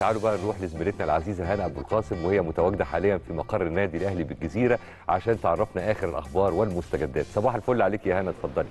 تعالوا بقى نروح لزميلتنا العزيزه هانه عبد القاسم وهي متواجده حاليا في مقر النادي الاهلي بالجزيره عشان تعرفنا اخر الاخبار والمستجدات صباح الفل عليك يا هانه اتفضلي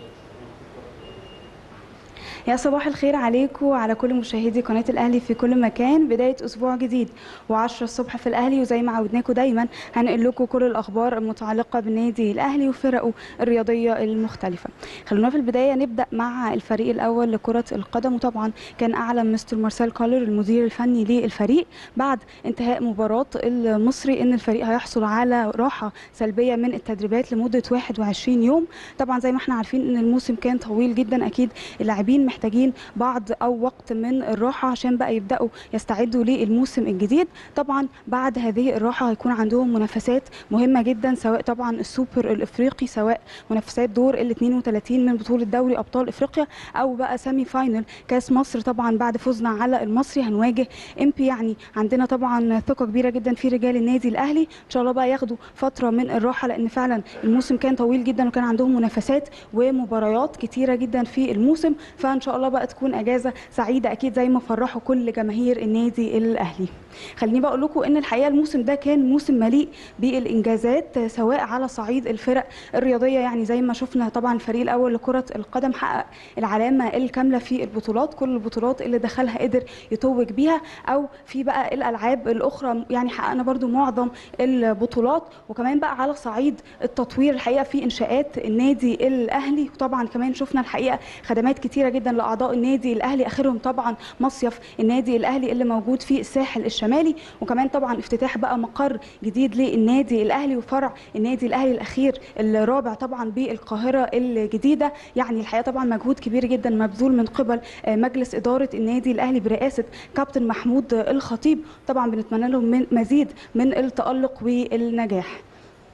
يا صباح الخير عليكم وعلى كل مشاهدي قناه الاهلي في كل مكان بدايه اسبوع جديد و10 الصبح في الاهلي وزي ما عودناكم دايما هنقل لكم كل الاخبار المتعلقه بالنادي الاهلي وفرقه الرياضيه المختلفه خلونا في البدايه نبدا مع الفريق الاول لكره القدم وطبعا كان اعلن مستر مارسيل كولر المدير الفني للفريق بعد انتهاء مباراه المصري ان الفريق هيحصل على راحه سلبيه من التدريبات لمده 21 يوم طبعا زي ما احنا عارفين ان الموسم كان طويل جدا اكيد اللاعبين محتاجين بعض او وقت من الراحه عشان بقى يبداوا يستعدوا للموسم الجديد طبعا بعد هذه الراحه هيكون عندهم منافسات مهمه جدا سواء طبعا السوبر الافريقي سواء منافسات دور ال 32 من بطوله دوري ابطال افريقيا او بقى سيمي فاينل كاس مصر طبعا بعد فوزنا على المصري هنواجه امبي يعني عندنا طبعا ثقه كبيره جدا في رجال النادي الاهلي ان شاء الله بقى ياخدوا فتره من الراحه لان فعلا الموسم كان طويل جدا وكان عندهم منافسات ومباريات كتيره جدا في الموسم فان شاء الله بقى تكون اجازه سعيده اكيد زي ما فرحوا كل جماهير النادي الاهلي خليني بقول لكم ان الحقيقه الموسم ده كان موسم مليء بالانجازات سواء على صعيد الفرق الرياضيه يعني زي ما شفنا طبعا الفريق الاول لكره القدم حقق العلامه الكامله في البطولات كل البطولات اللي دخلها قدر يتوج بيها او في بقى الالعاب الاخرى يعني حققنا برده معظم البطولات وكمان بقى على صعيد التطوير الحقيقه في انشاءات النادي الاهلي وطبعا كمان شفنا الحقيقه خدمات كتيره جدا لاعضاء النادي الاهلي اخرهم طبعا مصيف النادي الاهلي اللي موجود في الساحل الشمالي وكمان طبعا افتتاح بقى مقر جديد للنادي الاهلي وفرع النادي الاهلي الاخير الرابع طبعا بالقاهره الجديده يعني الحقيقه طبعا مجهود كبير جدا مبذول من قبل مجلس اداره النادي الاهلي برئاسه كابتن محمود الخطيب طبعا بنتمنى لهم مزيد من التالق والنجاح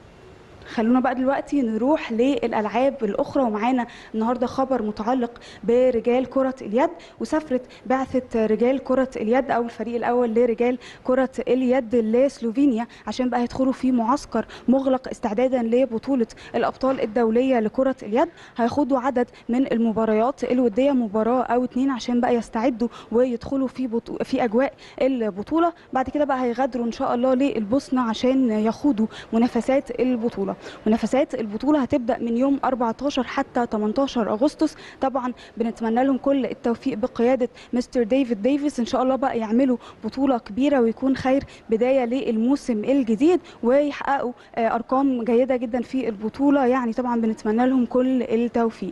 خلونا بقى دلوقتي نروح للالعاب الاخرى ومعانا النهارده خبر متعلق برجال كره اليد وسافرت بعثه رجال كره اليد او الفريق الاول لرجال كره اليد لسلوفينيا عشان بقى يدخلوا في معسكر مغلق استعدادا لبطوله الابطال الدوليه لكره اليد هيخوضوا عدد من المباريات الوديه مباراه او اتنين عشان بقى يستعدوا ويدخلوا في بطو... في اجواء البطوله بعد كده بقى هيغادروا ان شاء الله للبوسنه عشان يخوضوا منافسات البطوله منافسات البطوله هتبدا من يوم 14 حتى 18 اغسطس طبعا بنتمنى لهم كل التوفيق بقياده مستر ديفيد ديفيس ان شاء الله بقى يعملوا بطوله كبيره ويكون خير بدايه للموسم الجديد ويحققوا ارقام جيده جدا في البطوله يعني طبعا بنتمنى لهم كل التوفيق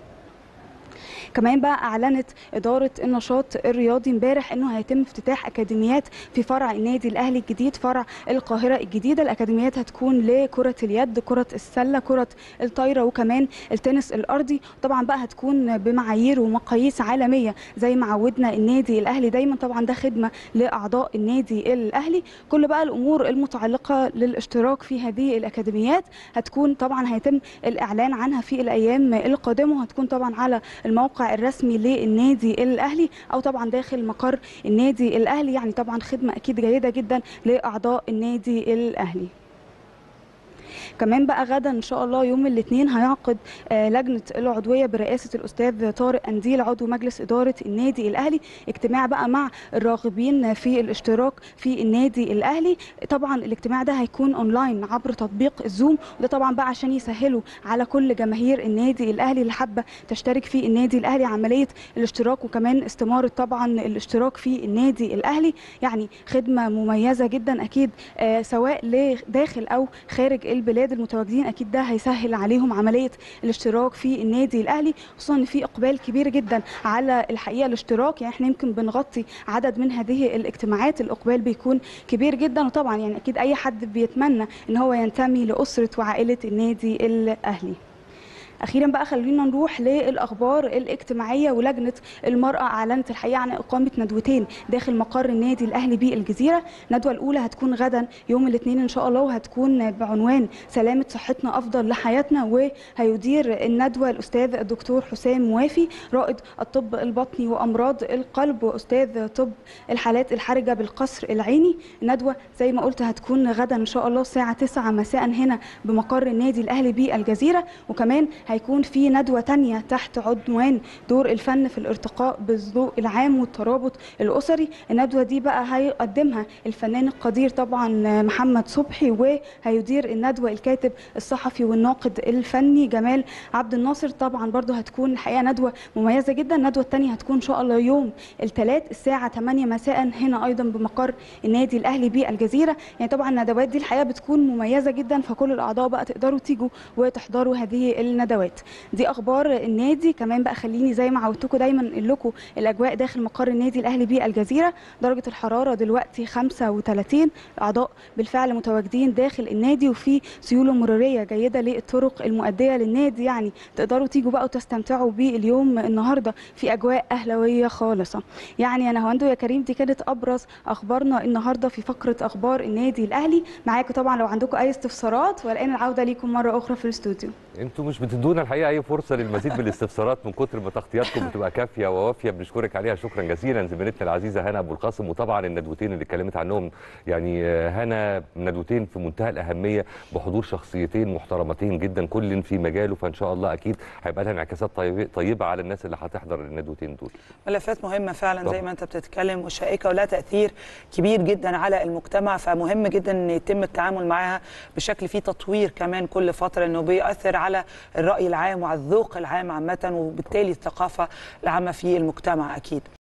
كمان بقى اعلنت اداره النشاط الرياضي امبارح انه هيتم افتتاح اكاديميات في فرع النادي الاهلي الجديد فرع القاهره الجديده الاكاديميات هتكون لكره اليد كره السله كره الطايره وكمان التنس الارضي طبعا بقى هتكون بمعايير ومقاييس عالميه زي ما عودنا النادي الاهلي دايما طبعا ده خدمه لاعضاء النادي الاهلي كل بقى الامور المتعلقه للاشتراك في هذه الاكاديميات هتكون طبعا هيتم الاعلان عنها في الايام القادمه وهتكون طبعا على الموقع الرسمي للنادي الاهلي او طبعا داخل مقر النادي الاهلي يعني طبعا خدمه اكيد جيده جدا لاعضاء النادي الاهلي كمان بقى غدا ان شاء الله يوم الاثنين هيعقد لجنه العضويه برئاسه الاستاذ طارق انديل عضو مجلس اداره النادي الاهلي اجتماع بقى مع الراغبين في الاشتراك في النادي الاهلي طبعا الاجتماع ده هيكون اونلاين عبر تطبيق الزوم وده طبعا بقى عشان يسهلوا على كل جماهير النادي الاهلي اللي حابه تشترك في النادي الاهلي عمليه الاشتراك وكمان استماره طبعا الاشتراك في النادي الاهلي يعني خدمه مميزه جدا اكيد سواء داخل او خارج البلاد المتواجدين اكيد ده هيسهل عليهم عمليه الاشتراك في النادي الاهلي خصوصا ان في اقبال كبير جدا على الحقيقه الاشتراك يعني احنا يمكن بنغطي عدد من هذه الاجتماعات الاقبال بيكون كبير جدا وطبعا يعني اكيد اي حد بيتمنى ان هو ينتمي لاسره وعائله النادي الاهلي اخيرا بقى خلينا نروح للاخبار الاجتماعيه ولجنه المراه اعلنت الحقيقه عن اقامه ندوتين داخل مقر النادي الاهلي بالجزيره الندوه الاولى هتكون غدا يوم الاثنين ان شاء الله وهتكون بعنوان سلامه صحتنا افضل لحياتنا وهيدير الندوه الاستاذ الدكتور حسام موافي رائد الطب البطني وامراض القلب واستاذ طب الحالات الحرجه بالقصر العيني الندوه زي ما قلت هتكون غدا ان شاء الله الساعه 9 مساء هنا بمقر النادي الاهلي بالجزيره وكمان هيكون في ندوه تانية تحت عنوان دور الفن في الارتقاء بالذوق العام والترابط الاسري الندوه دي بقى هيقدمها الفنان القدير طبعا محمد صبحي وهيدير الندوه الكاتب الصحفي والناقد الفني جمال عبد الناصر طبعا برضو هتكون الحقيقه ندوه مميزه جدا الندوه الثانيه هتكون ان شاء الله يوم الثلاث الساعه 8 مساء هنا ايضا بمقر النادي الاهلي بالجزيره يعني طبعا الندوات دي الحقيقه بتكون مميزه جدا فكل الاعضاء بقى تقدروا تيجوا وتحضروا هذه الندوات دي اخبار النادي كمان بقى خليني زي ما عودتكم دايما اقول لكم الاجواء داخل مقر النادي الاهلي بالجزيره درجه الحراره دلوقتي 35 اعضاء بالفعل متواجدين داخل النادي وفي سيوله مروريه جيده للطرق المؤديه للنادي يعني تقدروا تيجوا بقى وتستمتعوا باليوم النهارده في اجواء اهلاويه خالصه يعني يا نهاوندو يا كريم دي كانت ابرز اخبارنا النهارده في فقره اخبار النادي الاهلي معاكم طبعا لو عندكم اي استفسارات والان العوده ليكم مره اخرى في الاستوديو انتوا مش بتدونا الحقيقه اي فرصه للمزيد من الاستفسارات من كتر ما تغطياتكم بتبقى كافيه ووافيه بنشكرك عليها شكرا جزيلا زميلتنا العزيزه هنا ابو القاسم وطبعا الندوتين اللي اتكلمت عنهم يعني هنا ندوتين في منتهى الاهميه بحضور شخصيتين محترمتين جدا كل في مجاله فان شاء الله اكيد هيبقى لها انعكاسات طيبه على الناس اللي هتحضر الندوتين دول ملفات مهمه فعلا طبعا. زي ما انت بتتكلم وشائكه ولها تاثير كبير جدا على المجتمع فمهم جدا ان يتم التعامل معاها بشكل فيه تطوير كمان كل فتره انه بيأثر على الراي العام وعلى الذوق العام عامه وبالتالي الثقافه العامه في المجتمع اكيد